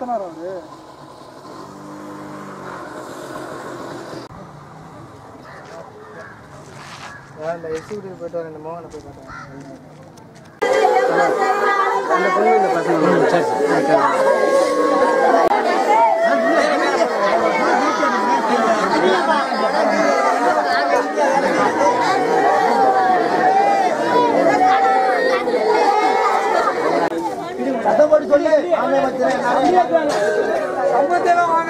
கத்தனார் அவரு இந்த எக்ஸிக்யூட்டிவ் போயிட்டு வர இந்த மோகனை போய் பார்த்தேன் சம்பத்தியெல்லாம் வாங்க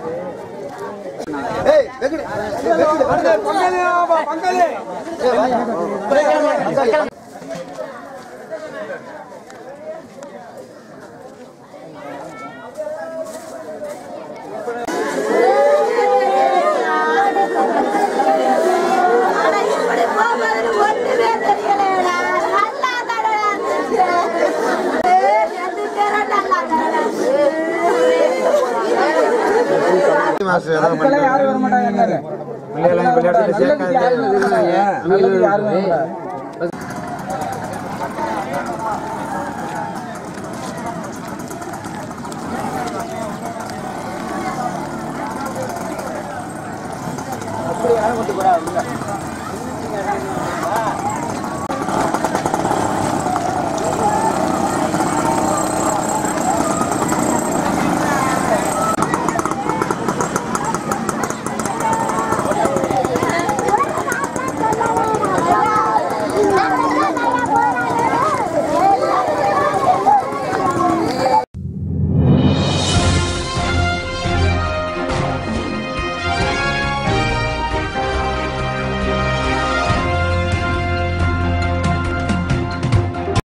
பங்காளி ஆமா, பங்காளி ஆனா இப்படி போகுதுன்னு ஒண்ணுமே தெரியலடா. நல்லா தானடா இருந்துச்சு. ஏய், ரெண்டு பேரும் நல்லா தானடா மக்களே யாரும் வர மாட்டாங்க நல்லது யாரும் வர மாட்டாங்க